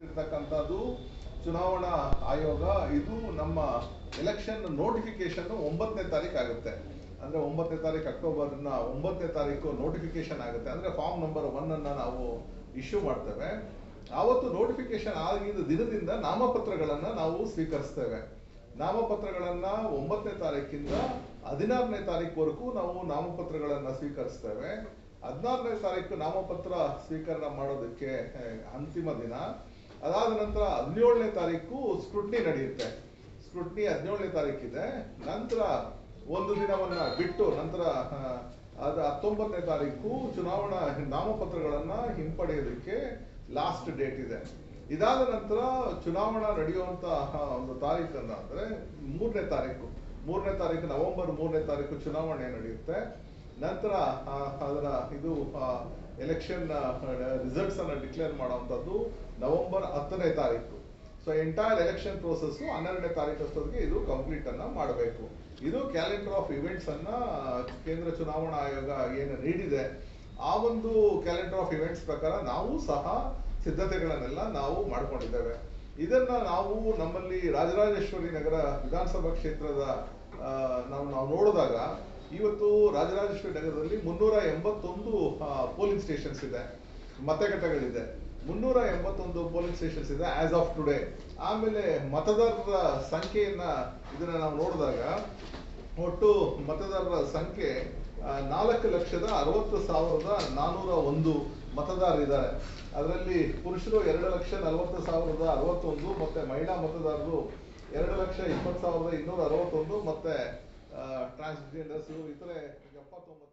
ಇರ್ತಕ್ಕಂಥದ್ದು ಚುನಾವಣಾ ಆಯೋಗ ಇದು ನಮ್ಮ ಎಲೆಕ್ಷನ್ ನೋಟಿಫಿಕೇಶನ್ ಒಂಬತ್ತನೇ ತಾರೀಕು ಆಗುತ್ತೆ ಅಂದ್ರೆ ಒಂಬತ್ತನೇ ತಾರೀಕು ಅಕ್ಟೋಬರ್ನ ಒಂಬತ್ತನೇ ತಾರೀಕು ನೋಟಿಫಿಕೇಶನ್ ಆಗುತ್ತೆ ಅಂದ್ರೆ ಫಾರ್ಮ್ ನಂಬರ್ ಒನ್ ಅನ್ನ ನಾವು ಇಶ್ಯೂ ಮಾಡ್ತೇವೆ ಆವತ್ತು ನೋಟಿಫಿಕೇಶನ್ ಆಗಿದ ದಿನದಿಂದ ನಾಮಪತ್ರಗಳನ್ನ ನಾವು ಸ್ವೀಕರಿಸ್ತೇವೆ ನಾಮಪತ್ರಗಳನ್ನ ಒಂಬತ್ತನೇ ತಾರೀಕಿಂದ ಹದಿನಾರನೇ ತಾರೀಕುವರೆಗೂ ನಾವು ನಾಮಪತ್ರಗಳನ್ನ ಸ್ವೀಕರಿಸ್ತೇವೆ ಹದಿನಾರನೇ ತಾರೀಕು ನಾಮಪತ್ರ ಸ್ವೀಕರಣ ಮಾಡೋದಕ್ಕೆ ಆ, ಅಂತಿಮ ದಿನ ಅದಾದ ನಂತರ ಹದಿನೇಳನೇ ತಾರೀಕು ಸ್ಕ್ರೂಟ್ನಿ ನಡೆಯುತ್ತೆ ಸ್ಕ್ರೂಟ್ನಿ ಹದಿನೇಳನೇ ತಾರೀಕಿದೆ ನಂತರ ಒಂದು ದಿನವನ್ನ ಬಿಟ್ಟು ನಂತರ ಆ, ಅದ ಹತ್ತೊಂಬತ್ತನೇ ತಾರೀಕು ಚುನಾವಣಾ ನಾಮಪತ್ರಗಳನ್ನ ಹಿಂಪಡೆಯೋದಕ್ಕೆ ಲಾಸ್ಟ್ ಡೇಟ್ ಇದೆ ಇದಾದ ನಂತರ ಚುನಾವಣಾ ನಡೆಯುವಂತಹ ಒಂದು ತಾರೀಕನ್ನ ಅಂದ್ರೆ ಮೂರನೇ ತಾರೀಕು ಮೂರನೇ ತಾರೀಕು ನವೆಂಬರ್ ಮೂರನೇ ತಾರೀಕು ಚುನಾವಣೆ ನಡೆಯುತ್ತೆ ನಂತರ ಆ, ಅದರ ಇದು ಎಲೆಕ್ಷನ್ ರಿಸಲ್ಟ್ಸ್ ಅನ್ನ ಡಿಕ್ಲೇರ್ ಮಾಡುವಂತದ್ದು ನವೆಂಬರ್ ಹತ್ತನೇ ತಾರೀಕು ಸೊ ಎಂಟೈರ್ ಎಲೆಕ್ಷನ್ ಪ್ರೋಸೆಸ್ ಹನ್ನೆರಡನೇ ತಾರೀಕು ಅಷ್ಟೊತ್ತಿಗೆ ಇದು ಕಂಪ್ಲೀಟ್ ಅನ್ನ ಮಾಡಬೇಕು ಇದು ಕ್ಯಾಲೆಂಡರ್ ಆಫ್ ಇವೆಂಟ್ಸ್ ಅನ್ನ ಕೇಂದ್ರ ಚುನಾವಣಾ ಆಯೋಗ ಏನು ನೀಡಿದೆ ಆ ಒಂದು ಕ್ಯಾಲೆಂಡರ್ ಆಫ್ ಇವೆಂಟ್ಸ್ ಪ್ರಕಾರ ನಾವು ಸಹ ಸಿದ್ಧತೆಗಳನ್ನೆಲ್ಲ ನಾವು ಮಾಡ್ಕೊಂಡಿದ್ದೇವೆ ಇದನ್ನ ನಾವು ನಮ್ಮಲ್ಲಿ ರಾಜರಾಜೇಶ್ವರಿ ನಗರ ವಿಧಾನಸಭಾ ಕ್ಷೇತ್ರದ ಆ, ನಾವು ನಾವು ನೋಡಿದಾಗ ಇವತ್ತು ರಾಜರಾಜೇಶ್ವರಿ ನಗರದಲ್ಲಿ ಮುನ್ನೂರ ಎಂಬತ್ತೊಂದು ಪೋಲಿಂಗ್ ಸ್ಟೇಷನ್ಸ್ ಇದೆ ಮತಗಟ್ಟೆಗಳಿದೆ ಮುನ್ನೂರ ಎಂಬತ್ತೊಂದು ಪೋಲಿಂಗ್ ಸ್ಟೇಷನ್ಸ್ ಇದೆ ಆಸ್ ಆಫ್ ಟುಡೇ ಆಮೇಲೆ ಮತದಾರರ ಸಂಖ್ಯೆಯನ್ನ ಇದನ್ನ ನಾವು ನೋಡಿದಾಗ ಒಟ್ಟು ಮತದಾರರ ಸಂಖ್ಯೆ ಆ, ನಾಲ್ಕು ಲಕ್ಷದ ಅರವತ್ತು ಸಾವಿರದ ನಾನೂರ ಒಂದು ಮತದಾರರಿದ್ದಾರೆ ಅದರಲ್ಲಿ ಪುರುಷರು ಎರಡು ಲಕ್ಷ ನಲವತ್ತು ಸಾವಿರದ ಅರವತ್ತೊಂದು ಮತ್ತೆ ಮಹಿಳಾ ಮತದಾರರು ಎರಡು ಲಕ್ಷ ಇಪ್ಪತ್ತು ಸಾವಿರದ ಇನ್ನೂರ ಅರವತ್ತೊಂದು ಮತ್ತೆ ಟ್ರಾನ್ಸ್ಜೆಂಡರ್ಸ್ ಇತರೆ ಎಪ್ಪತ್ತೊಂಬತ್ತು